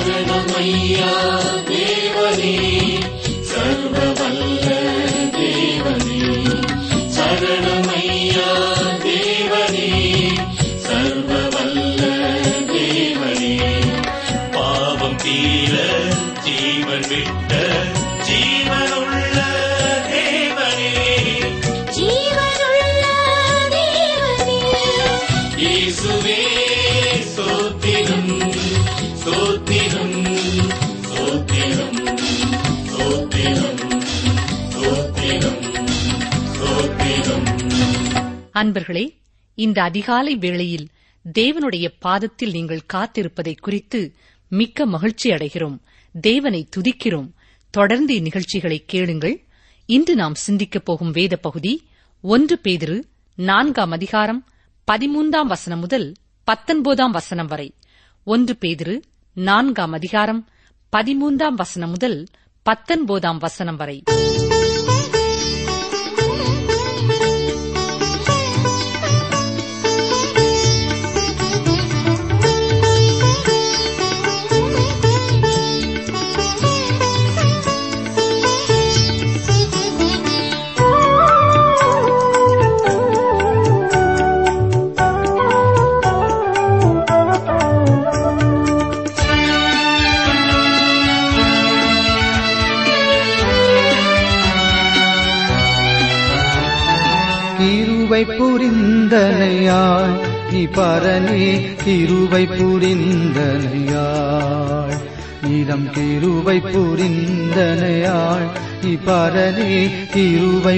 சரணமையா தேவனே சர்வவல்ல தேவனே சரணமையா தேவனே சர்வவல்ல தேவனே பாவம் தீர ஜீவன் விட்ட ஜீவனுள்ள தேவனே ஜீவனுள்ள தேவனே இயேசுவே சோத்திரம் சோத்திரம் சோத்திரம் சோத்திரம் சோத்திரம் சோத்திரம் அன்பர்களே இந்த அதிகாலை வேளையில் தேவனுடைய பாதத்தில் நீங்கள் காத்திருப்பதை குறித்து மிக்க மகிழ்ச்சி அடைகிறோம் தேவனை துதிக்கிறோம் தொடர்ந்து இந்நிகழ்ச்சிகளை கேளுங்கள் இன்று நாம் சிந்திக்கப் போகும் வேத பகுதி ஒன்று பேதிரு நான்காம் அதிகாரம் பதிமூன்றாம் வசனம் முதல் பத்தொன்பதாம் வசனம் வரை ஒன்று பேதிரு நான்காம் அதிகாரம் பதிமூன்றாம் வசனம் முதல் பத்தொன்பதாம் வசனம் வரை கிருபை புரிந்தனையாய் நீ பரனே கிருபை புரிந்தனையாய் நீதம் கிருபை புரிந்தனையாய் நீ பரனே கிருபை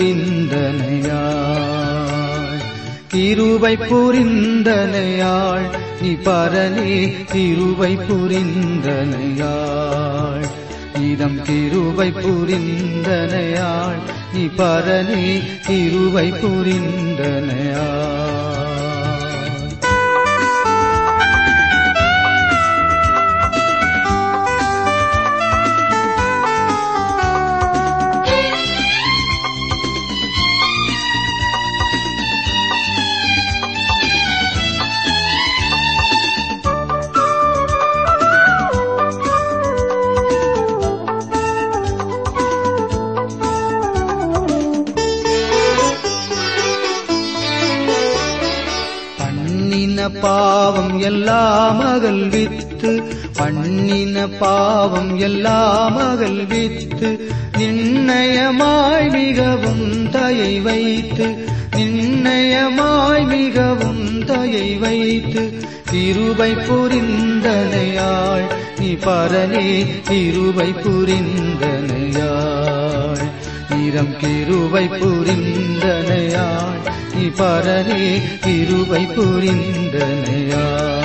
புரிந்தனையாய் கிருபை புரிந்தனையாய் நீ பரனே கிருபை புரிந்தனையாய் இதம் கிருபை புரிந்தனையாள் நீ பரனே கிருபை புரிந்தனையாள் பண்ணின பாவம் எல்லாம் அகல்வித்து பண்ணின பாவம் எல்லாம் அகல்வித்து நிர்ணயமாய் மிகவும் தயை வைத்து நிர்ணயமாய் மிகவும் தயை வைத்து கிருபை புரிந்தனையாள் நீ பரனே கிருபை புரிந்தனையாள் நிறம் கிருபை புரிந்தனையாள் நீ பரனே கிருபை புரிந்தனையாள்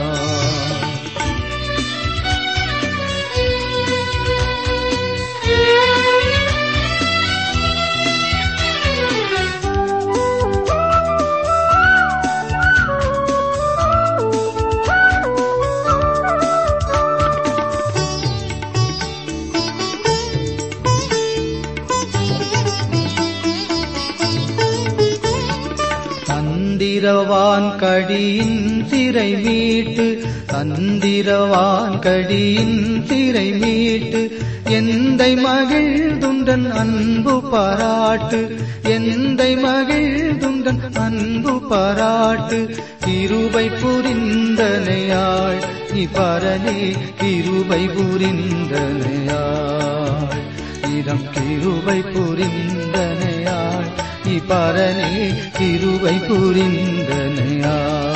தந்திரவான் கடியின் சிறை மீட்டு தந்திரவான் கடியின் சிறை மீட்டு எந்தை மகிழ்துண்டன் அன்பு பாராட்டு எந்தை மகிழ்துண்டன் அன்பு பாராட்டு கிருபை புரிந்தனையாள் நீ பரனே கிருபை புரிந்தனையாள் இதம் கிருபை புரிந்தனையாள் நீ பரனே கிருபை புரிந்தனையாள்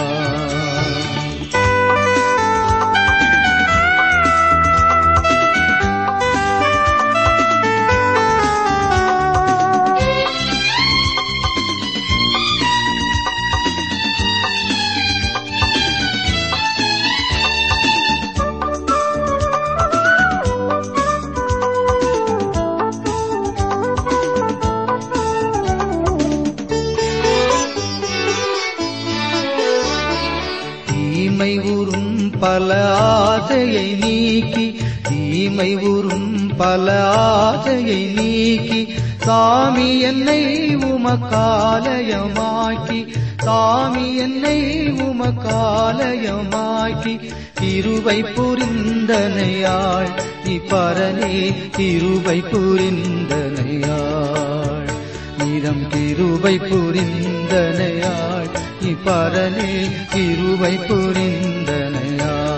தீமை உறும் பல ஆசையை நீக்கி தீமை உறும் பல ஆசையை நீக்கி சாமி என்னை உமக்காலயமாக்கி சாமி என்னை உமக்காலயமாக்கி இருவை புரிந்தனையாள் நீ பரனே இருவை புரிந்தனையாள் நீதம் கிருபை புரிந்தனையாள் நீ பரனே கிருபை புரிந்தனையாள்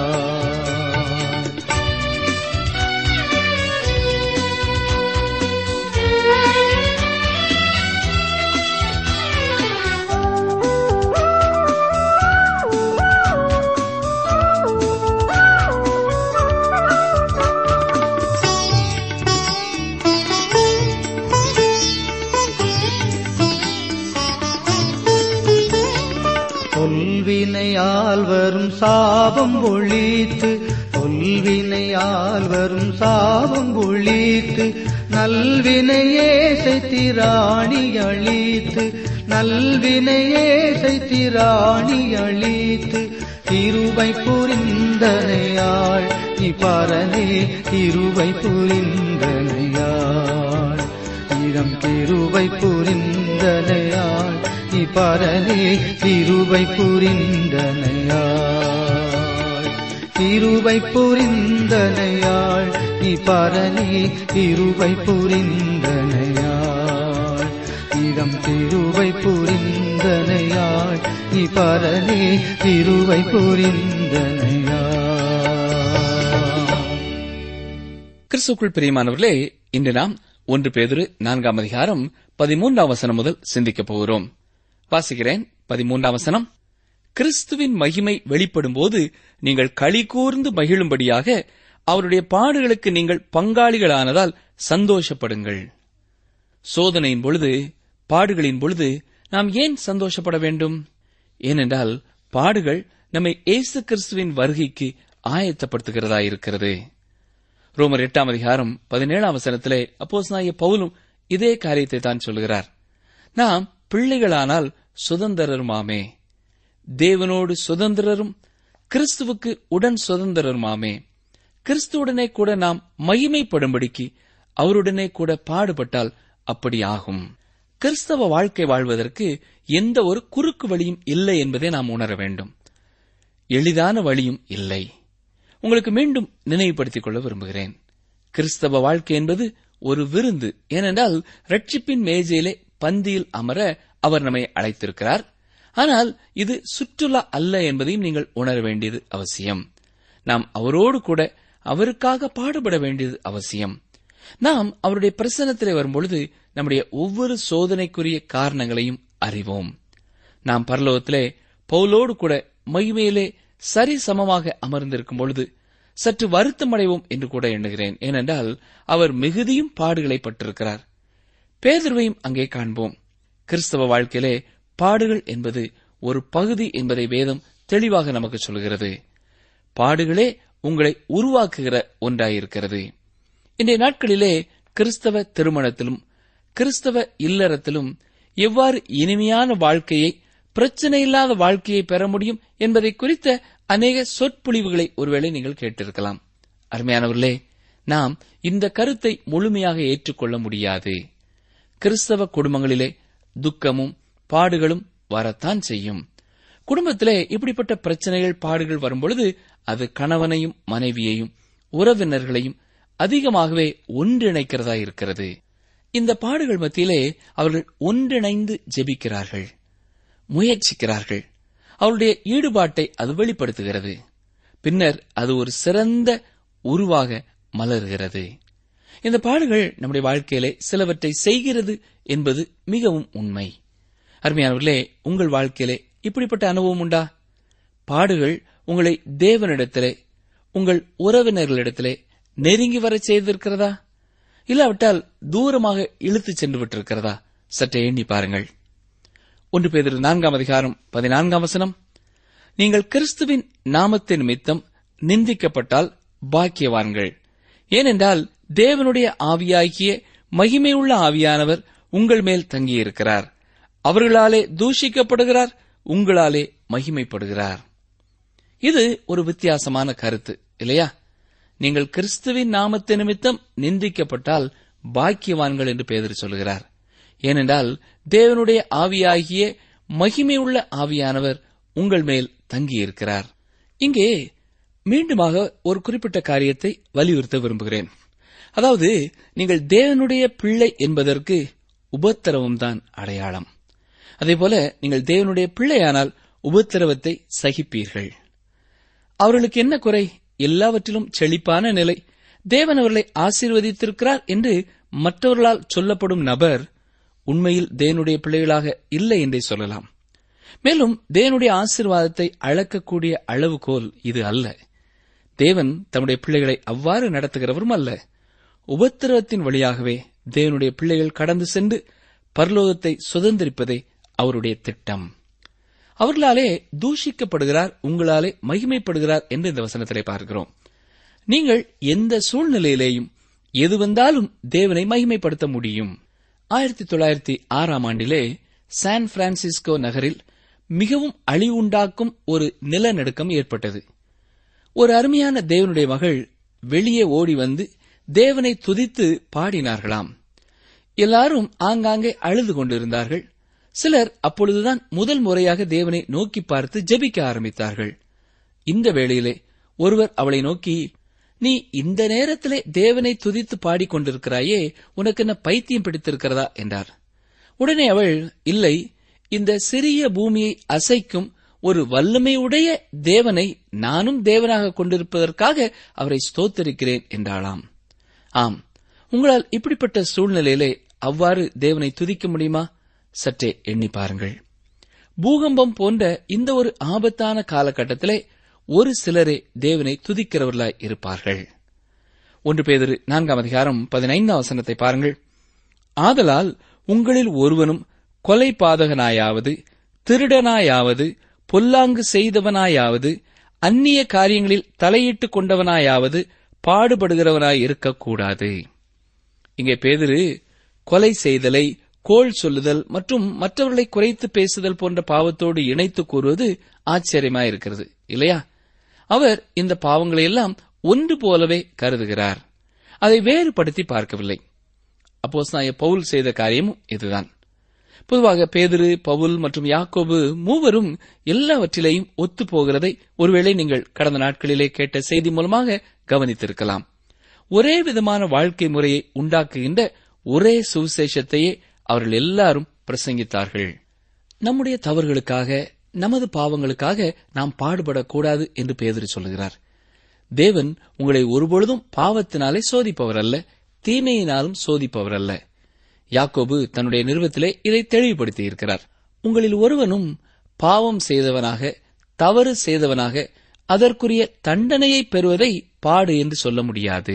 தொல்வினையால் வரும் சாபம் ஒழித்து தொல்வினையால் வரும் சாபம் ஒழித்து நல்வினையே செய்திராணி அழித்து நல்வினையே செய்திராணி அழித்து இருவை புரிந்தனையாள் நீ பரனே இருவை புரிந்தனையாள் இடம் திருவை புரிந்தனையாள் நீ பரனே திருவை புரிந்தனையாள் திருவை புரிந்தனையாள் நீ பரனே திருவை புரிந்தனையாள் இடம் திருவை புரிந்தனையாள் நீ பரனே திருவை புரிந்தனையாள் கிறிஸ்துக்குள் பிரியமானவர்களே இன்று நாம் ஒன்று பேதுரு நான்காம் அதிகாரம் பதிமூன்றாம் வசனம் முதல் சிந்திக்கப் போகிறோம் வாசிக்கிறேன் பதிமூன்றாம் வசனம் கிறிஸ்துவின் மகிமை வெளிப்படும்போது நீங்கள் களி கூர்ந்து மகிழும்படியாக அவருடைய பாடுகளுக்கு நீங்கள் பங்காளிகளானதால் சந்தோஷப்படுங்கள் சோதனையின் பொழுது பாடுகளின் பொழுது நாம் ஏன் சந்தோஷப்பட வேண்டும் ஏனென்றால் பாடுகள் நம்மை இயேசு கிறிஸ்துவின் வருகைக்கு ஆயத்தப்படுத்துகிறதா இருக்கிறது ரோமர் எட்டாம் அதிகாரம் பதினேழாம் வசனத்திலே அப்போஸ்தலனாகிய பவுலும் இதே காரியத்தை தான் சொல்கிறார் நாம் பிள்ளைகளானால் சுதந்திரருமாமே தேவனோடு சுதந்திரரும் கிறிஸ்துவுக்கு உடன் சுதந்திரருமாமே கிறிஸ்துவுடனே கூட நாம் மகிமைப்படும்படிக்கு அவருடனே கூட பாடுபட்டால் அப்படி ஆகும் கிறிஸ்தவ வாழ்க்கை வாழ்வதற்கு எந்த ஒரு குறுக்கு வழியும் இல்லை என்பதை நாம் உணர வேண்டும் எளிதான வழியும் இல்லை உங்களுக்கு மீண்டும் நினைவுபடுத்திக் கொள்ள விரும்புகிறேன் கிறிஸ்தவ வாழ்க்கை என்பது ஒரு விருந்து ஏனென்றால் ரட்சிப்பின் மேஜையிலே பந்தியில் அமர அவர் நம்மை அழைத்திருக்கிறார் ஆனால் இது சுற்றுலா அல்ல என்பதையும் நீங்கள் உணர வேண்டியது அவசியம் நாம் அவரோடு கூட அவருக்காக பாடுபட வேண்டியது அவசியம் நாம் அவருடைய பிரசன்னத்திலே வரும்பொழுது நம்முடைய ஒவ்வொரு சோதனைக்குரிய காரணங்களையும் அறிவோம் நாம் பரலோகத்திலே பவுலோடு கூட மகிமையிலே சரி சமமாக அமர்ந்திருக்கும் பொழுது சற்று வருத்தம் அடைவோம் என்று கூட எண்ணுகிறேன் ஏனென்றால் அவர் மிகுதியும் பாடுகளை பட்டிருக்கிறார் பேதுருவையும் அங்கே காண்போம் கிறிஸ்தவ வாழ்க்கையிலே பாடுகள் என்பது ஒரு பகுதி என்பதை வேதம் தெளிவாக நமக்கு சொல்கிறது பாடுகளே உங்களை உருவாக்குகிற ஒன்றாயிருக்கிறது இன்றைய நாட்களிலே கிறிஸ்தவ திருமணத்திலும் கிறிஸ்தவ இல்லறத்திலும் எவ்வாறு இனிமையான வாழ்க்கையை பிரச்சனை இல்லாத வாழ்க்கையை பெற முடியும் என்பதை குறித்த அநேக சொற்பொழிவுகளை ஒருவேளை நீங்கள் கேட்டிருக்கலாம் அருமையானவர்களே நாம் இந்த கருத்தை முழுமையாக ஏற்றுக்கொள்ள முடியாது கிறிஸ்தவ குடும்பங்களிலே துக்கமும் பாடுகளும் வரத்தான் செய்யும் குடும்பத்திலே இப்படிப்பட்ட பிரச்சனைகள் பாடுகள் வரும்பொழுது அது கணவனையும் மனைவியையும் உறவினர்களையும் அதிகமாகவே ஒன்றிணைக்கிறதா இருக்கிறது இந்த பாடுகள் மத்தியிலே அவர்கள் ஒன்றிணைந்து ஜெபிக்கிறார்கள் முயற்சிக்கிறார்கள் அவருடைய ஈடுபாட்டை அது வெளிப்படுத்துகிறது பின்னர் அது ஒரு சிறந்த உருவாக மலர்கிறது இந்த பாடுகள் நம்முடைய வாழ்க்கையிலே சிலவற்றை செய்கிறது என்பது மிகவும் உண்மை அருமையானவர்களே உங்கள் வாழ்க்கையிலே இப்படிப்பட்ட அனுபவம் உண்டா பாடுகள் உங்களை தேவனிடத்திலே உங்கள் உறவினர்களிடத்திலே நெருங்கி வரச் செய்திருக்கிறதா இல்லாவிட்டால் தூரமாக இழுத்துச் சென்று விட்டிருக்கிறதா சற்றே எண்ணி பாருங்கள் ஒன்று பேதிரு நான்காம் அதிகாரம் பதினான்காம் வசனம் நீங்கள் கிறிஸ்துவின் நாமத்தின் நிமித்தம் நிந்திக்கப்பட்டால் பாக்கியவான்கள் ஏனென்றால் தேவனுடைய ஆவியாகிய மகிமையுள்ள ஆவியானவர் உங்கள் மேல் தங்கியிருக்கிறார் அவர்களாலே தூஷிக்கப்படுகிறார் உங்களாலே மகிமைப்படுகிறார் இது ஒரு வித்தியாசமான கருத்து இல்லையா நீங்கள் கிறிஸ்துவின் நாமத்து நிமித்தம் நிந்திக்கப்பட்டால் பாக்கியவான்கள் என்று பேதர் சொல்கிறார் ஏனென்றால் தேவனுடைய ஆவியாகிய மகிமையுள்ள ஆவியானவர் உங்கள் மேல் தங்கியிருக்கிறார் இங்கே மீண்டுமாக ஒரு குறிப்பிட்ட காரியத்தை வலியுறுத்த விரும்புகிறேன் அதாவது நீங்கள் தேவனுடைய பிள்ளை என்பதற்கு உபத்திரவம்தான் அடையாளம் அதேபோல நீங்கள் தேவனுடைய பிள்ளையானால் உபத்திரவத்தை சகிப்பீர்கள் அவர்களுக்கு என்ன குறை எல்லாவற்றிலும் செழிப்பான நிலை தேவன் அவர்களை ஆசீர்வதித்திருக்கிறார் என்று மற்றவர்களால் சொல்லப்படும் நபர் உண்மையில் தேவனுடைய பிள்ளைகளாக இல்லை என்றே சொல்லலாம் மேலும் தேவனுடைய ஆசீர்வாதத்தை அளக்கக்கூடிய அளவுகோல் இது அல்ல தேவன் தம்முடைய பிள்ளைகளை அவ்வாறு நடத்துகிறவரும் அல்ல உபத்திரவத்தின் வழியாகவே தேவனுடைய பிள்ளைகள் கடந்து சென்று பரலோகத்தை சுதந்திரிப்பதே அவருடைய திட்டம் அவர்களாலே தூஷிக்கப்படுகிறார் உங்களாலே மகிமைப்படுகிறார் என்று இந்த வசனத்திலே பார்க்கிறோம் நீங்கள் எந்த சூழ்நிலையிலேயும் எது வந்தாலும் தேவனை மகிமைப்படுத்த முடியும் ஆயிரத்தி தொள்ளாயிரத்தி ஆறாம் ஆண்டிலே சான் பிரான்சிஸ்கோ நகரில் மிகவும் அழிவுண்டாக்கும் ஒரு நிலநடுக்கம் ஏற்பட்டது ஒரு அருமையான தேவனுடைய மகள் வெளியே ஓடி வந்து தேவனை துதித்து பாடினார்களாம் எல்லாரும் ஆங்காங்கே அழுது கொண்டிருந்தார்கள் சிலர் அப்பொழுதுதான் முதல் முறையாக தேவனை நோக்கி பார்த்து ஜெபிக்க ஆரம்பித்தார்கள் இந்த வேளையிலே ஒருவர் அவளை நோக்கி நீ இந்த நேரத்திலே தேவனை துதித்து பாடிக்கொண்டிருக்கிறாயே உனக்கு என்ன பைத்தியம் பிடித்திருக்கிறதா என்றார் உடனே அவள் இல்லை இந்த சிறிய பூமியை அசைக்கும் ஒரு வல்லமையுடைய தேவனை நானும் தேவனாக கொண்டிருப்பதற்காக அவரை ஸ்தோத்தரிக்கிறேன் என்றாளாம் ஆம் உங்களால் இப்படிப்பட்ட சூழ்நிலையிலே அவ்வாறு தேவனை துதிக்க முடியுமா சற்றே எண்ணி பாருங்கள் பூகம்பம் போன்ற இந்த ஒரு ஆபத்தான காலகட்டத்திலே ஒரு சிலரே தேவனை துதிக்கிறவர்களாய் இருப்பார்கள் ஒன்று பேதிரு நான்காம் அதிகாரம் பதினைந்தாம் வசனத்தை பாருங்கள் ஆதலால் உங்களில் ஒருவனும் கொலை பாதகனாயாவது திருடனாயாவது பொல்லாங்கு செய்தவனாயாவது அந்நிய காரியங்களில் தலையிட்டுக் கொண்டவனாயாவது பாடுபடுகிறவனாய் இருக்கக்கூடாது இங்கே பேதிரு கொலை செய்தலை கோள் சொல்லுதல் மற்றும் மற்றவர்களை குறைத்து பேசுதல் போன்ற பாவத்தோடு இணைத்து கூறுவது ஆச்சரியமாயிருக்கிறது இல்லையா அவர் இந்த பாவங்களை எல்லாம் ஒன்று போலவே கருதுகிறார் அதை வேறுபடுத்தி பார்க்கவில்லை அப்போஸ் பவுல் செய்த காரியமும் இதுதான் பொதுவாக பேதிரு பவுல் மற்றும் யாக்கோபு மூவரும் எல்லாவற்றிலேயும் ஒத்து போகிறதை ஒருவேளை நீங்கள் கடந்த நாட்களிலே கேட்ட செய்தி மூலமாக கவனித்திருக்கலாம் ஒரே விதமான வாழ்க்கை முறையை உண்டாக்குகின்ற ஒரே சுவிசேஷத்தையே அவர்கள் எல்லாரும் பிரசங்கித்தார்கள் நம்முடைய தவறுகளுக்காக நமது பாவங்களுக்காக நாம் பாடுபடக்கூடாது என்று பேதிரு சொல்லுகிறார் தேவன் உங்களை ஒருபொழுதும் பாவத்தினாலே சோதிப்பவர் அல்ல தீமையினாலும் சோதிப்பவர் அல்ல யாக்கோபு தன்னுடைய நிறுவத்திலே இதை தெளிவுபடுத்தி இருக்கிறார் உங்களில் ஒருவனும் பாவம் செய்தவனாக தவறு செய்தவனாக அதற்குரிய தண்டனையை பெறுவதை பாடு என்று சொல்ல முடியாது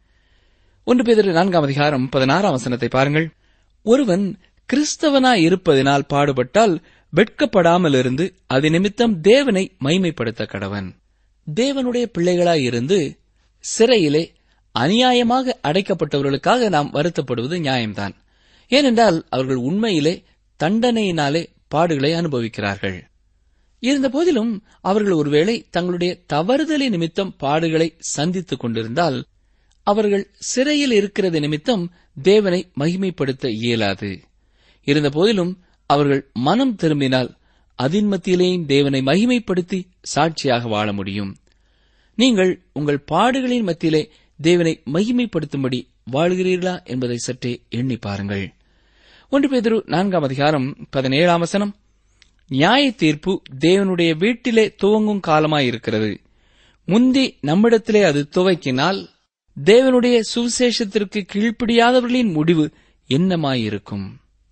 ஒன்று பேதர் நான்காம் அதிகாரம் பதினாறாம் வசனத்தை பாருங்கள் ஒருவன் கிறிஸ்தவனாய் இருப்பதினால் பாடுபட்டால் வெட்கப்படாமல் இருந்து அது நிமித்தம் தேவனை மைமைப்படுத்த கடவன் தேவனுடைய பிள்ளைகளாய் இருந்து சிறையிலே அநியாயமாக அடைக்கப்பட்டவர்களுக்காக நாம் வருத்தப்படுவது நியாயம்தான் ஏனென்றால் அவர்கள் உண்மையிலே தண்டனையினாலே பாடுகளை அனுபவிக்கிறார்கள் இருந்த போதிலும் அவர்கள் ஒருவேளை தங்களுடைய தவறுதலை நிமித்தம் பாடுகளை சந்தித்துக் கொண்டிருந்தால் அவர்கள் சிறையில் இருக்கிறது நிமித்தம் தேவனை மகிமைப்படுத்த இயலாது இருந்த போதிலும் அவர்கள் மனம் திரும்பினால் அதின் மத்தியிலேயும் தேவனை மகிமைப்படுத்தி சாட்சியாக வாழ முடியும் நீங்கள் உங்கள் பாடுகளின் மத்தியிலே தேவனை மகிமைப்படுத்தும்படி வாழ்கிறீர்களா என்பதை சற்றே எண்ணி பாருங்கள் ஒன்று பேதரு நான்காம் அதிகாரம் பதினேழாம் வசனம் நியாய தீர்ப்பு தேவனுடைய வீட்டிலே துவங்கும் காலமாயிருக்கிறது முந்தி நம்மிடத்திலே அது துவக்கினால் தேவனுடைய சுவிசேஷத்திற்கு கீழ்ப்படியாதவர்களின் முடிவு என்னமாயிருக்கும்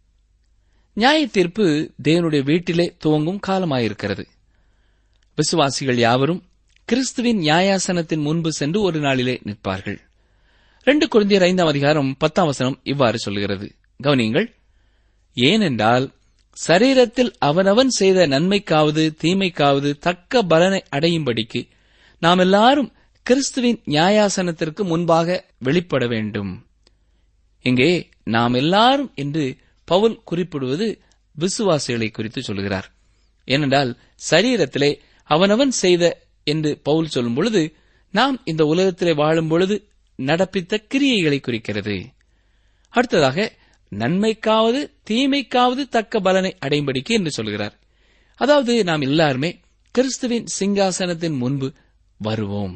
நியாய தீர்ப்பு தேவனுடைய வீட்டிலே துவங்கும் காலமாயிருக்கிறது விசுவாசிகள் யாவரும் கிறிஸ்துவின் நியாயாசனத்தின் முன்பு சென்று ஒரு நாளிலே நிற்பார்கள் ரெண்டு குழந்தையர் ஐந்தாம் அதிகாரம் பத்தாம் வசனம் இவ்வாறு சொல்கிறது கவனியுங்கள் ஏனென்றால் சரீரத்தில் அவனவன் செய்த நன்மைக்காவது தீமைக்காவது தக்க பலனை அடையும்படிக்கு நாம் எல்லாரும் கிறிஸ்துவின் நியாயாசனத்திற்கு முன்பாக வெளிப்பட வேண்டும் இங்கே நாம் எல்லாரும் என்று பவுல் குறிப்பிடுவது விசுவாசிகளை குறித்து சொல்கிறார் ஏனென்றால் சரீரத்திலே அவனவன் செய்த என்று பவுல் சொல்லும் பொழுது நாம் இந்த உலகத்திலே வாழும் பொழுது நடப்பித்த கிரியைகளை குறிக்கிறது அடுத்ததாக நன்மைக்காவது தீமைக்காவது தக்க பலனை அடையும்படிக்கு என்று சொல்கிறார் அதாவது நாம் எல்லாருமே கிறிஸ்துவின் சிங்காசனத்தின் முன்பு வருவோம்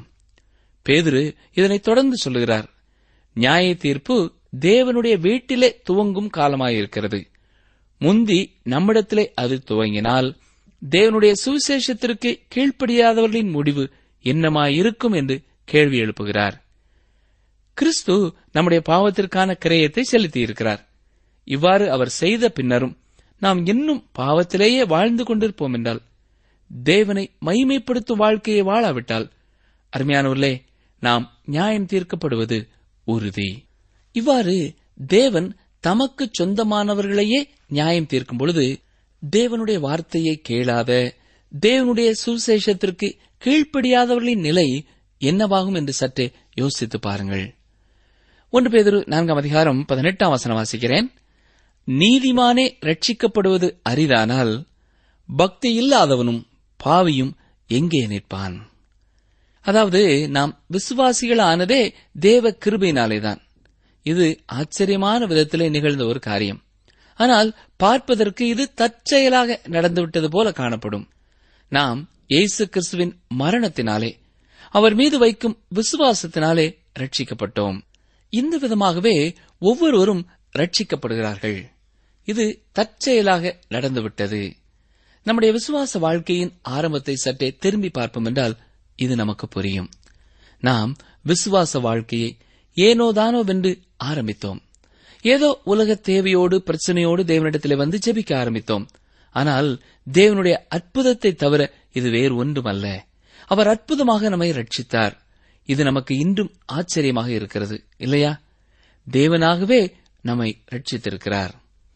பேதுரு இதனை தொடர்ந்து சொல்லுகிறார் நியாய தீர்ப்பு தேவனுடைய வீட்டிலே துவங்கும் காலமாயிருக்கிறது முந்தி நம்மிடத்திலே அது துவங்கினால் தேவனுடைய சுவிசேஷத்திற்கு கீழ்ப்படியாதவர்களின் முடிவு என்னமாயிருக்கும் என்று கேள்வி எழுப்புகிறார் கிறிஸ்து நம்முடைய பாவத்திற்கான கிரயத்தை செலுத்தியிருக்கிறார் இவ்வாறு அவர் செய்த பின்னரும் நாம் இன்னும் பாவத்திலேயே வாழ்ந்து கொண்டிருப்போம் என்றால் தேவனை மகிமைப்படுத்தும் வாழ்க்கையை வாழாவிட்டால் அருமையானவர்களே நாம் நியாயம் தீர்க்கப்படுவது உறுதி இவ்வாறு தேவன் தமக்கு சொந்தமானவர்களையே நியாயம் தீர்க்கும் பொழுது தேவனுடைய வார்த்தையை கேளாத தேவனுடைய சுவிசேஷத்திற்கு கீழ்ப்படியாதவர்களின் நிலை என்னவாகும் என்று சற்றே யோசித்து பாருங்கள் ஒன்று பேதரு நான்காம் அதிகாரம் பதினெட்டாம் வசனம் வாசிக்கிறேன் நீதிமானே ரட்சிக்கப்படுவது அரிதானால் பக்தி இல்லாதவனும் பாவியும் எங்கே நிற்பான் அதாவது நாம் விசுவாசிகள் ஆனதே தேவ கிருபையினாலேதான் இது ஆச்சரியமான விதத்திலே நிகழ்ந்த ஒரு காரியம் ஆனால் பார்ப்பதற்கு இது தற்செயலாக நடந்துவிட்டது போல காணப்படும் நாம் இயேசு கிறிஸ்துவின் மரணத்தினாலே அவர் மீது வைக்கும் விசுவாசத்தினாலே ரட்சிக்கப்பட்டோம் இந்த விதமாகவே ஒவ்வொருவரும் ரட்சிக்கப்படுகிறார்கள் இது தற்செயலாக நடந்துவிட்டது நம்முடைய விசுவாச வாழ்க்கையின் ஆரம்பத்தை சற்றே திரும்பி பார்ப்போம் என்றால் இது நமக்கு புரியும் நாம் விசுவாச வாழ்க்கையை ஏனோதானோ வென்று ஆரம்பித்தோம் ஏதோ உலக தேவையோடு பிரச்சனையோடு தேவனிடத்திலே வந்து ஜெபிக்க ஆரம்பித்தோம் ஆனால் தேவனுடைய அற்புதத்தை தவிர இது வேறு ஒன்றுமல்ல அவர் அற்புதமாக நம்மை ரட்சித்தார் இது நமக்கு இன்றும் ஆச்சரியமாக இருக்கிறது இல்லையா தேவனாகவே நம்மை ரட்சித்திருக்கிறார்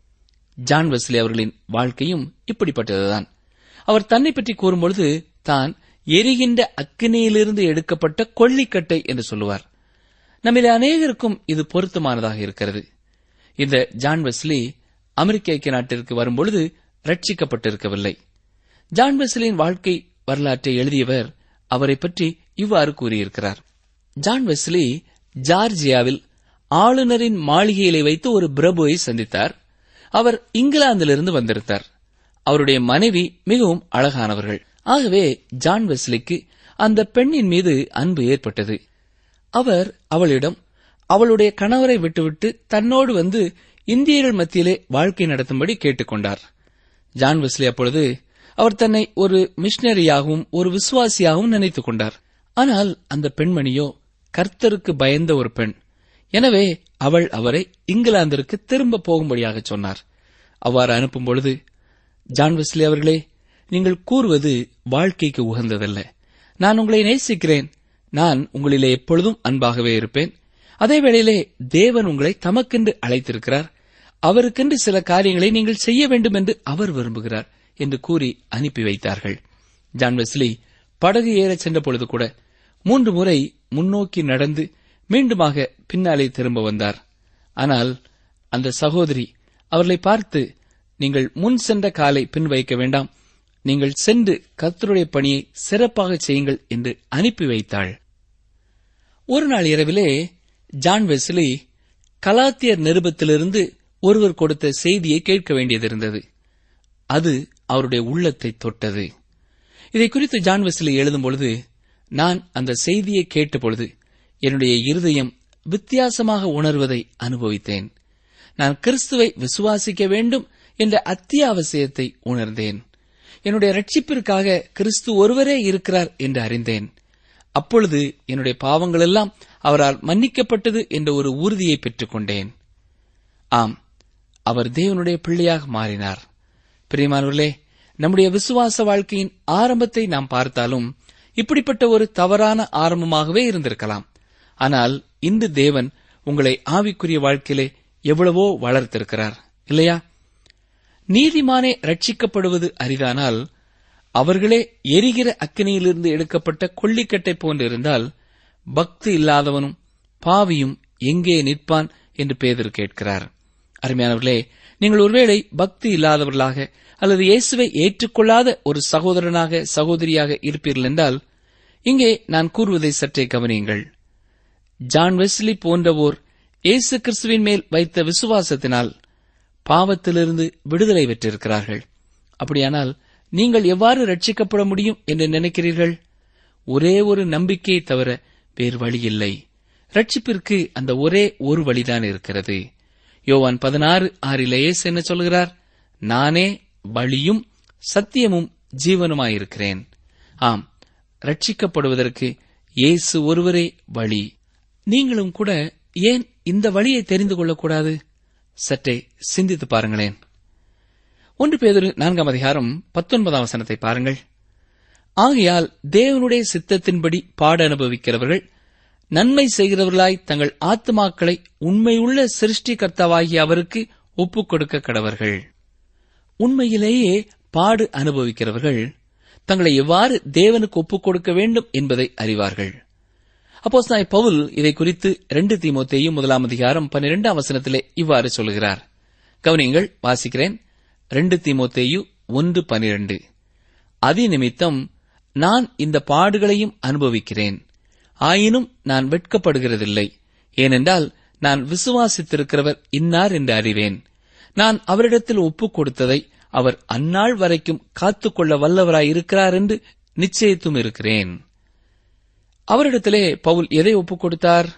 ஜான் வெஸ்லி அவர்களின் வாழ்க்கையும் இப்படிப்பட்டதுதான் அவர் தன்னை பற்றி கூறும்பொழுது தான் எரிகின்ற அக்கினியிலிருந்து எடுக்கப்பட்ட கொள்ளிக்கட்டை என்று சொல்லுவார் நம்மிலே அநேகருக்கும் இது பொருத்தமானதாக இருக்கிறது இந்த ஜான் வெஸ்லி அமெரிக்க ஐக்கிய நாட்டிற்கு வரும்பொழுது ரட்சிக்கப்பட்டிருக்கவில்லை ஜான் வெஸ்லியின் வாழ்க்கை வரலாற்றை எழுதியவர் அவரை பற்றி இவ்வாறு கூறியிருக்கிறார் ஜான் வெஸ்லி ஜார்ஜியாவில் ஆளுநரின் மாளிகையிலே வைத்து ஒரு பிரபுவை சந்தித்தார் அவர் இங்கிலாந்திலிருந்து வந்திருந்தார் அவருடைய மனைவி மிகவும் அழகானவர்கள் ஆகவே ஜான் வெஸ்லிக்கு அந்த பெண்ணின் மீது அன்பு ஏற்பட்டது அவர் அவளிடம் அவளுடைய கணவரை விட்டுவிட்டு தன்னோடு வந்து இந்தியர்கள் மத்தியிலே வாழ்க்கை நடத்தும்படி கேட்டுக்கொண்டார் ஜான் வெஸ்லி அப்பொழுது அவர் தன்னை ஒரு மிஷனரியாகவும் ஒரு விசுவாசியாகவும் நினைத்துக் கொண்டார் ஆனால் அந்த பெண்மணியோ கர்த்தருக்கு பயந்த ஒரு பெண் எனவே அவள் அவரை இங்கிலாந்திற்கு திரும்ப போகும்படியாக சொன்னார் அவ்வாறு அனுப்பும் பொழுது ஜான் வெஸ்லி அவர்களே நீங்கள் கூறுவது வாழ்க்கைக்கு உகந்ததல்ல நான் உங்களை நேசிக்கிறேன் நான் உங்களிலே எப்பொழுதும் அன்பாகவே இருப்பேன் அதே வேளையிலே தேவன் உங்களை தமக்கென்று அழைத்திருக்கிறார் அவருக்கென்று சில காரியங்களை நீங்கள் செய்ய வேண்டும் என்று அவர் விரும்புகிறார் என்று கூறி அனுப்பி வைத்தார்கள் ஜான் வெஸ்லி படகு ஏறச் சென்ற பொழுது கூட மூன்று முறை முன்னோக்கி நடந்து மீண்டுமாக பின்னாலே திரும்ப வந்தார் ஆனால் அந்த சகோதரி அவர்களை பார்த்து நீங்கள் முன் சென்ற காலை பின் வைக்க வேண்டாம் நீங்கள் சென்று கர்த்தருடைய பணியை சிறப்பாக செய்யுங்கள் என்று அனுப்பி வைத்தாள் ஒரு நாள் இரவிலே ஜான் வெஸ்லி கலாத்தியர் நிருபத்திலிருந்து ஒருவர் கொடுத்த செய்தியை கேட்க வேண்டியதிருந்தது அது அவருடைய உள்ளத்தை தொட்டது இதை குறித்து ஜான் வெஸ்லி எழுதும் பொழுது நான் அந்த செய்தியை கேட்டபொழுது என்னுடைய இருதயம் வித்தியாசமாக உணர்வதை அனுபவித்தேன் நான் கிறிஸ்துவை விசுவாசிக்க வேண்டும் என்ற அத்தியாவசியத்தை உணர்ந்தேன் என்னுடைய ரட்சிப்பிற்காக கிறிஸ்து ஒருவரே இருக்கிறார் என்று அறிந்தேன் அப்பொழுது என்னுடைய பாவங்களெல்லாம் அவரால் மன்னிக்கப்பட்டது என்ற ஒரு உறுதியை பெற்றுக்கொண்டேன் ஆம் அவர் தேவனுடைய பிள்ளையாக மாறினார் பிரியமானவர்களே நம்முடைய விசுவாச வாழ்க்கையின் ஆரம்பத்தை நாம் பார்த்தாலும் இப்படிப்பட்ட ஒரு தவறான ஆரம்பமாகவே இருந்திருக்கலாம் ஆனால் இன்று தேவன் உங்களை ஆவிக்குரிய வாழ்க்கையிலே எவ்வளவோ வளர்த்திருக்கிறார் இல்லையா நீதிமானே ரட்சிக்கப்படுவது அரிதானால் அவர்களே எரிகிற அக்கினியிலிருந்து எடுக்கப்பட்ட கொள்ளிக்கட்டை போன்றிருந்தால் பக்தி இல்லாதவனும் பாவியும் எங்கே நிற்பான் என்று பேதர் கேட்கிறார் அருமையானவர்களே நீங்கள் ஒருவேளை பக்தி இல்லாதவர்களாக அல்லது இயேசுவை ஏற்றுக்கொள்ளாத ஒரு சகோதரனாக சகோதரியாக இருப்பீர்கள் என்றால் இங்கே நான் கூறுவதை சற்றே கவனியுங்கள் ஜான் வெஸ்லி போன்றவோர் இயேசு கிறிஸ்துவின் மேல் வைத்த விசுவாசத்தினால் பாவத்திலிருந்து விடுதலை பெற்றிருக்கிறார்கள் அப்படியானால் நீங்கள் எவ்வாறு ரட்சிக்கப்பட முடியும் என்று நினைக்கிறீர்கள் ஒரே ஒரு நம்பிக்கையை தவிர வேறு வழி இல்லை ரட்சிப்பிற்கு அந்த ஒரே ஒரு வழிதான் இருக்கிறது யோவான் பதினாறு ஆறிலே இயேசு என்ன சொல்கிறார் நானே வழியும் சத்தியமும் ஜீவனுமாயிருக்கிறேன் ஆம் ரட்சிக்கப்படுவதற்கு இயேசு ஒருவரே வழி நீங்களும் கூட ஏன் இந்த வழியை தெரிந்து கொள்ளக்கூடாது சற்றே சிந்தித்து பாருங்களேன் ஒன்று பேதொரு நான்காம் அதிகாரம் பத்தொன்பதாம் வசனத்தை பாருங்கள் ஆகையால் தேவனுடைய சித்தத்தின்படி பாட அனுபவிக்கிறவர்கள் நன்மை செய்கிறவர்களாய் தங்கள் ஆத்மாக்களை உண்மையுள்ள சிருஷ்டிகர்த்தாவாகிய அவருக்கு ஒப்புக் கொடுக்க கடவர்கள் உண்மையிலேயே பாடு அனுபவிக்கிறவர்கள் தங்களை எவ்வாறு தேவனுக்கு ஒப்புக் கொடுக்க வேண்டும் என்பதை அறிவார்கள் அப்போஸ் நாய் பவுல் இதை குறித்து ரெண்டு தீமோத்தேயும் முதலாம் அதிகாரம் பன்னிரெண்டாம் வசனத்திலே இவ்வாறு சொல்கிறார் கவனியங்கள் வாசிக்கிறேன் ரெண்டு தீமோத்தேயு ஒன்று பனிரெண்டு அதிநிமித்தம் நான் இந்த பாடுகளையும் அனுபவிக்கிறேன் ஆயினும் நான் வெட்கப்படுகிறதில்லை ஏனென்றால் நான் விசுவாசித்திருக்கிறவர் இன்னார் என்று அறிவேன் நான் அவரிடத்தில் ஒப்புக் கொடுத்ததை அவர் அந்நாள் வரைக்கும் காத்துக்கொள்ள வல்லவராயிருக்கிறார் என்று நிச்சயித்தும் இருக்கிறேன் அவரிடத்திலே பவுல் எதை ஒப்புக் கொடுத்தார்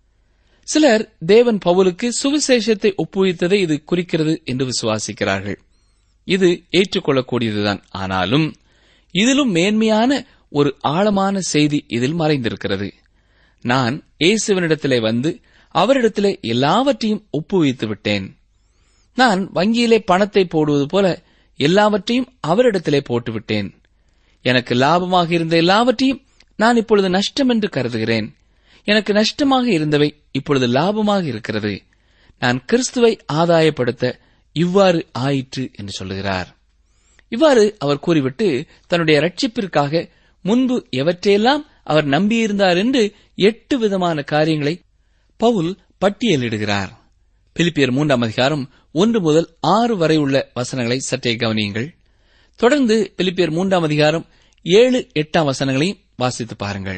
சிலர் தேவன் பவுலுக்கு சுவிசேஷத்தை ஒப்புவித்ததை இது குறிக்கிறது என்று விசுவாசிக்கிறார்கள் இது ஏற்றுக்கொள்ளக்கூடியதுதான் ஆனாலும் இதிலும் மேன்மையான ஒரு ஆழமான செய்தி இதில் மறைந்திருக்கிறது நான் இயேசுவனிடத்திலே வந்து அவரிடத்திலே எல்லாவற்றையும் ஒப்புவித்து விட்டேன் நான் வங்கியிலே பணத்தை போடுவது போல எல்லாவற்றையும் அவரிடத்திலே போட்டுவிட்டேன் எனக்கு லாபமாக இருந்த எல்லாவற்றையும் நான் இப்பொழுது நஷ்டம் என்று கருதுகிறேன் எனக்கு நஷ்டமாக இருந்தவை இப்பொழுது லாபமாக இருக்கிறது நான் கிறிஸ்துவை ஆதாயப்படுத்த இவ்வாறு ஆயிற்று என்று சொல்லுகிறார் இவ்வாறு அவர் கூறிவிட்டு தன்னுடைய ரட்சிப்பிற்காக முன்பு எவற்றையெல்லாம் அவர் நம்பியிருந்தார் என்று எட்டு விதமான காரியங்களை பவுல் பட்டியலிடுகிறார் பிலிப்பியர் மூன்றாம் அதிகாரம் ஒன்று முதல் ஆறு வரை உள்ள வசனங்களை சற்றே கவனியுங்கள் தொடர்ந்து பிலிப்பியர் மூன்றாம் அதிகாரம் ஏழு எட்டாம் வசனங்களையும் வாசித்து பாருங்கள்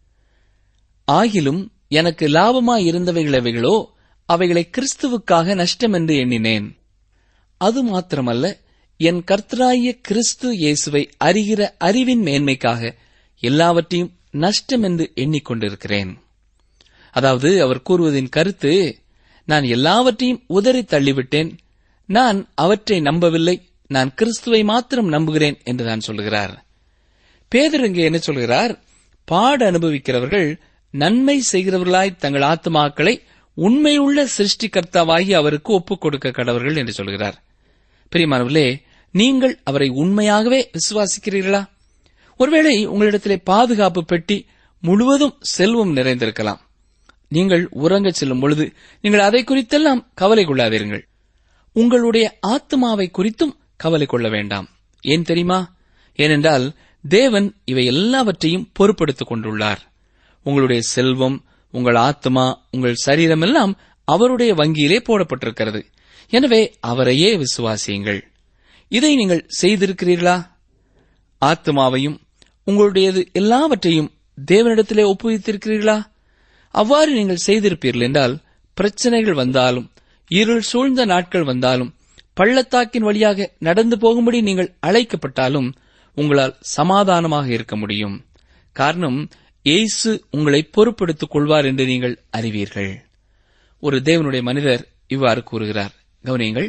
ஆகிலும் எனக்கு லாபமாயிருந்தவைகளவைகளோ அவைகளை கிறிஸ்துவுக்காக நஷ்டம் என்று எண்ணினேன் அது மாத்திரமல்ல என் கர்த்தராகிய கிறிஸ்து இயேசுவை அறிகிற அறிவின் மேன்மைக்காக எல்லாவற்றையும் நஷ்டம் என்று எண்ணிக்கொண்டிருக்கிறேன் அதாவது அவர் கூறுவதின் கருத்து நான் எல்லாவற்றையும் உதறி தள்ளிவிட்டேன் நான் அவற்றை நம்பவில்லை நான் கிறிஸ்துவை மாத்திரம் நம்புகிறேன் என்று தான் சொல்கிறார் பேதர் இங்கே என்ன சொல்கிறார் பாட அனுபவிக்கிறவர்கள் நன்மை செய்கிறவர்களாய் தங்கள் ஆத்மாக்களை உண்மையுள்ள சிருஷ்டிகர்த்தாவாகி அவருக்கு ஒப்புக் கொடுக்க கடவர்கள் என்று சொல்கிறார் பிரியமானவர்களே நீங்கள் அவரை உண்மையாகவே விசுவாசிக்கிறீர்களா ஒருவேளை உங்களிடத்திலே பாதுகாப்பு பெட்டி முழுவதும் செல்வம் நிறைந்திருக்கலாம் நீங்கள் உறங்கச் செல்லும் பொழுது நீங்கள் அதை குறித்தெல்லாம் கவலை கொள்ளாதீர்கள் உங்களுடைய ஆத்மாவை குறித்தும் கவலை கொள்ள வேண்டாம் ஏன் தெரியுமா ஏனென்றால் தேவன் இவை எல்லாவற்றையும் பொறுப்படுத்திக் கொண்டுள்ளார் உங்களுடைய செல்வம் உங்கள் ஆத்மா உங்கள் சரீரம் எல்லாம் அவருடைய வங்கியிலே போடப்பட்டிருக்கிறது எனவே அவரையே விசுவாசியுங்கள் இதை நீங்கள் செய்திருக்கிறீர்களா ஆத்மாவையும் உங்களுடையது எல்லாவற்றையும் தேவனிடத்திலே ஒப்புவித்திருக்கிறீர்களா அவ்வாறு நீங்கள் செய்திருப்பீர்கள் என்றால் பிரச்சனைகள் வந்தாலும் இருள் சூழ்ந்த நாட்கள் வந்தாலும் பள்ளத்தாக்கின் வழியாக நடந்து போகும்படி நீங்கள் அழைக்கப்பட்டாலும் உங்களால் சமாதானமாக இருக்க முடியும் காரணம் இயேசு உங்களை பொறுப்படுத்திக் கொள்வார் என்று நீங்கள் அறிவீர்கள் ஒரு தேவனுடைய மனிதர் இவ்வாறு கூறுகிறார் கவனியுங்கள்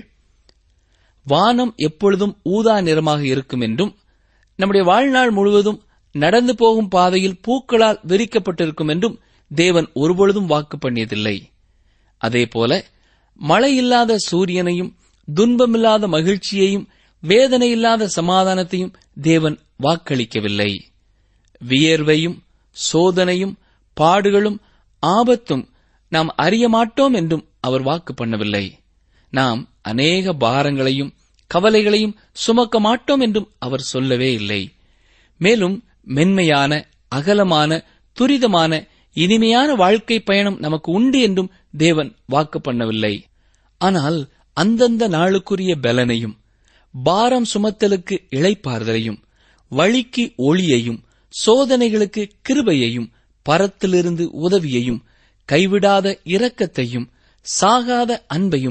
வானம் எப்பொழுதும் ஊதா நிறமாக இருக்கும் என்றும் நம்முடைய வாழ்நாள் முழுவதும் நடந்து போகும் பாதையில் பூக்களால் விரிக்கப்பட்டிருக்கும் என்றும் தேவன் ஒருபொழுதும் வாக்கு பண்ணியதில்லை அதேபோல மழை இல்லாத சூரியனையும் துன்பமில்லாத மகிழ்ச்சியையும் வேதனை இல்லாத சமாதானத்தையும் தேவன் வாக்களிக்கவில்லை வியர்வையும் சோதனையும் பாடுகளும் ஆபத்தும் நாம் அறிய மாட்டோம் என்றும் அவர் வாக்கு பண்ணவில்லை நாம் அநேக பாரங்களையும் கவலைகளையும் சுமக்க மாட்டோம் என்றும் அவர் சொல்லவே இல்லை மேலும் மென்மையான அகலமான துரிதமான இனிமையான வாழ்க்கை பயணம் நமக்கு உண்டு என்றும் தேவன் வாக்கு பண்ணவில்லை ஆனால் அந்தந்த நாளுக்குரிய பலனையும் பாரம் சுமத்தலுக்கு இளைப்பாறுதலையும் வழிக்கு ஒளியையும் சோதனைகளுக்கு கிருபையையும் பரத்திலிருந்து உதவியையும் கைவிடாத இரக்கத்தையும் சாகாத அன்பையும்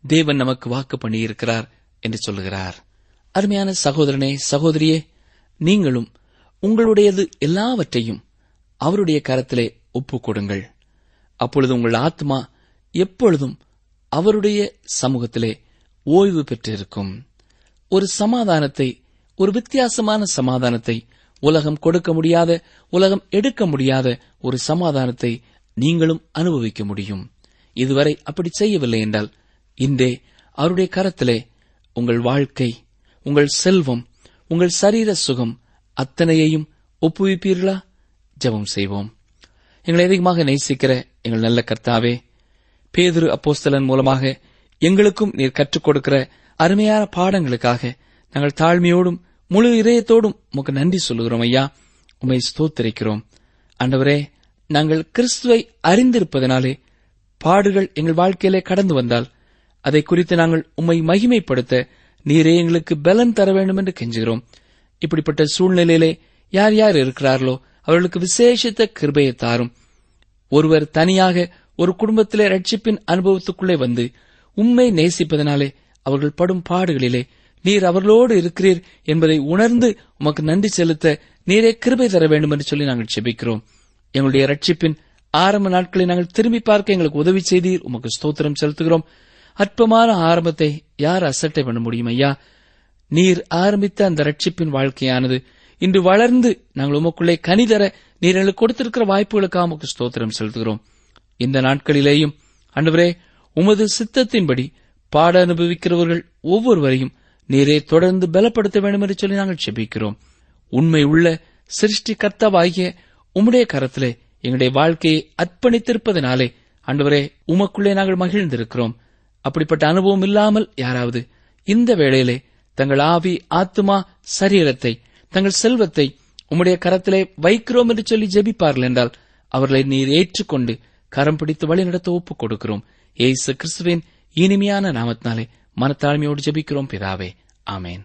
தேவன் நமக்கு வாக்கு பண்ணியிருக்கிறார் என்று சொல்லுகிறார் அருமையான சகோதரனே சகோதரியே நீங்களும் உங்களுடையது எல்லாவற்றையும் அவருடைய கரத்திலே ஒப்புக் கொடுங்கள் அப்பொழுது உங்கள் ஆத்மா எப்பொழுதும் அவருடைய சமூகத்திலே ஓய்வு பெற்றிருக்கும் ஒரு சமாதானத்தை ஒரு வித்தியாசமான சமாதானத்தை உலகம் கொடுக்க முடியாத உலகம் எடுக்க முடியாத ஒரு சமாதானத்தை நீங்களும் அனுபவிக்க முடியும் இதுவரை அப்படி செய்யவில்லை என்றால் இன்றே அவருடைய கரத்திலே உங்கள் வாழ்க்கை உங்கள் செல்வம் உங்கள் சரீர சுகம் அத்தனையையும் ஒப்புவிப்பீர்களா ஜெபம் செய்வோம் எங்களை அதிகமாக நேசிக்கிற எங்கள் நல்ல கர்த்தாவே பேதுரு அப்போஸ்தலன் மூலமாக எங்களுக்கும் நீர் கற்றுக் கொடுக்கிற அருமையான பாடங்களுக்காக நாங்கள் தாழ்மையோடும் முழு இதயத்தோடும் உமக்கு நன்றி சொல்லுகிறோம் ஐயா உம்மை ஸ்தோத்திரிக்கிறோம் ஆண்டவரே நாங்கள் கிறிஸ்துவை அறிந்திருப்பதனாலே பாடுகள் எங்கள் வாழ்க்கையிலே கடந்து வந்தால் அதை குறித்து நாங்கள் உம்மை மகிமைப்படுத்த நீரே எங்களுக்கு பலன் தர வேண்டும் என்று கெஞ்சுகிறோம் இப்படிப்பட்ட சூழ்நிலையிலே யார் யார் இருக்கிறார்களோ அவர்களுக்கு விசேஷித்த கிருபையை தாரும் ஒருவர் தனியாக ஒரு குடும்பத்திலே ரட்சிப்பின் அனுபவத்துக்குள்ளே வந்து உம்மை நேசிப்பதனாலே அவர்கள் படும் பாடுகளிலே நீர் அவர்களோடு இருக்கிறீர் என்பதை உணர்ந்து உமக்கு நன்றி செலுத்த நீரே கிருபை தர வேண்டும் என்று சொல்லி நாங்கள் செபிக்கிறோம் எங்களுடைய ரட்சிப்பின் ஆரம்ப நாட்களை நாங்கள் திரும்பி பார்க்க எங்களுக்கு உதவி செய்தீர் உமக்கு ஸ்தோத்திரம் செலுத்துகிறோம் அற்பமான ஆரம்பத்தை யார் அசட்டை பண்ண முடியும் ஐயா நீர் ஆரம்பித்த அந்த ரட்சிப்பின் வாழ்க்கையானது இன்று வளர்ந்து நாங்கள் உமக்குள்ளே கனிதர நீர் எங்களுக்கு கொடுத்திருக்கிற வாய்ப்புகளுக்காக உமக்கு ஸ்தோத்திரம் செலுத்துகிறோம் இந்த நாட்களிலேயும் அன்றுவரே உமது சித்தத்தின்படி பாட அனுபவிக்கிறவர்கள் ஒவ்வொருவரையும் நீரே தொடர்ந்து பலப்படுத்த வேண்டும் என்று சொல்லி நாங்கள் செபிக்கிறோம் உண்மை உள்ள சிருஷ்டி கர்த்தாவாகிய உம்முடைய கரத்திலே எங்களுடைய வாழ்க்கையை அர்ப்பணித்திருப்பதனாலே ஆண்டவரே உமக்குள்ளே நாங்கள் மகிழ்ந்திருக்கிறோம் அப்படிப்பட்ட அனுபவம் இல்லாமல் யாராவது இந்த வேளையிலே தங்கள் ஆவி ஆத்துமா சரீரத்தை தங்கள் செல்வத்தை உம்முடைய கரத்திலே வைக்கிறோம் என்று சொல்லி ஜெபிப்பார்கள் என்றால் அவர்களை நீர் ஏற்றுக்கொண்டு கரம் பிடித்து வழிநடத்த ஒப்புக் கொடுக்கிறோம் ஏசு கிறிஸ்துவின் இனிமையான நாமத்தினாலே மனத்தாழ்மையோடு ஜெபிக்கிறோம் பிதாவே ஆமேன்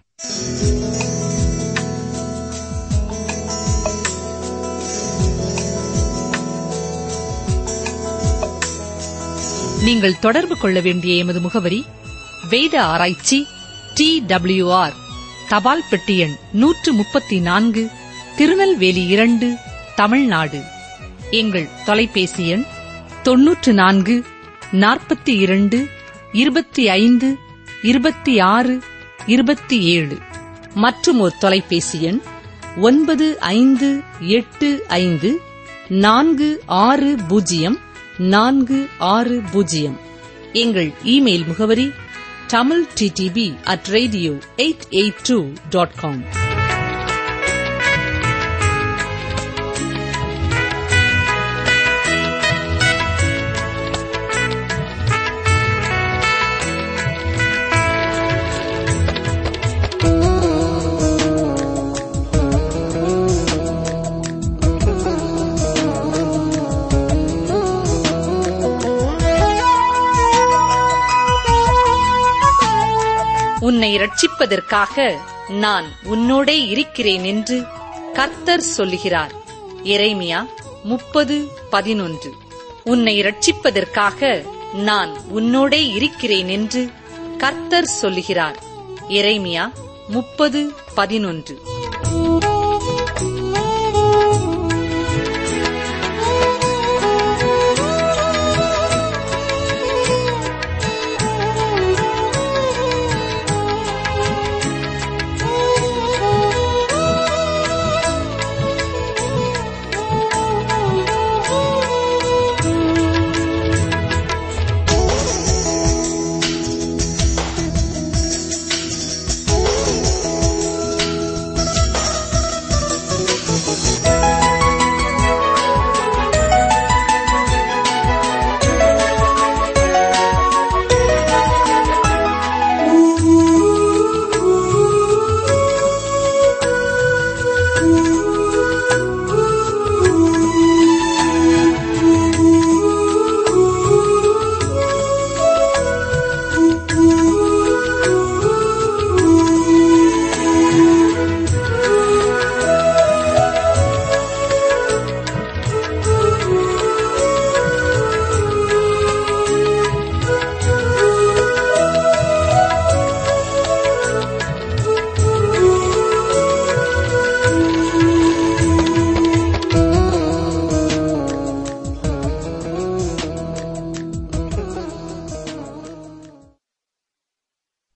நீங்கள் தொடர்பு கொள்ள வேண்டிய எமது முகவரி வேத ஆராய்ச்சி டி ஆர் தபால் பெட்டி எண் நூற்று முப்பத்தி நான்கு திருநெல்வேலி இரண்டு தமிழ்நாடு எங்கள் தொலைபேசி எண் தொன்னூற்று நான்கு நாற்பத்தி இரண்டு இருபத்தி ஐந்து இருபத்தி ஆறு இருபத்தி ஏழு மற்றும் ஒரு தொலைபேசி எண் ஒன்பது ஐந்து எட்டு ஐந்து நான்கு ஆறு பூஜ்ஜியம் நான்கு ஆறு பூஜ்ஜியம் எங்கள் இமெயில் முகவரி Tamil D T P at radio eight eight two dot com உன்னை ரட்சிப்பதற்காக நான் உன்னோடே இருக்கிறேன் என்று கர்த்தர் சொல்லுகிறார் எரேமியா முப்பது பதினொன்று உன்னை ரட்சிப்பதற்காக நான் உன்னோடே இருக்கிறேன் என்று கர்த்தர் சொல்லுகிறார் எரேமியா முப்பது பதினொன்று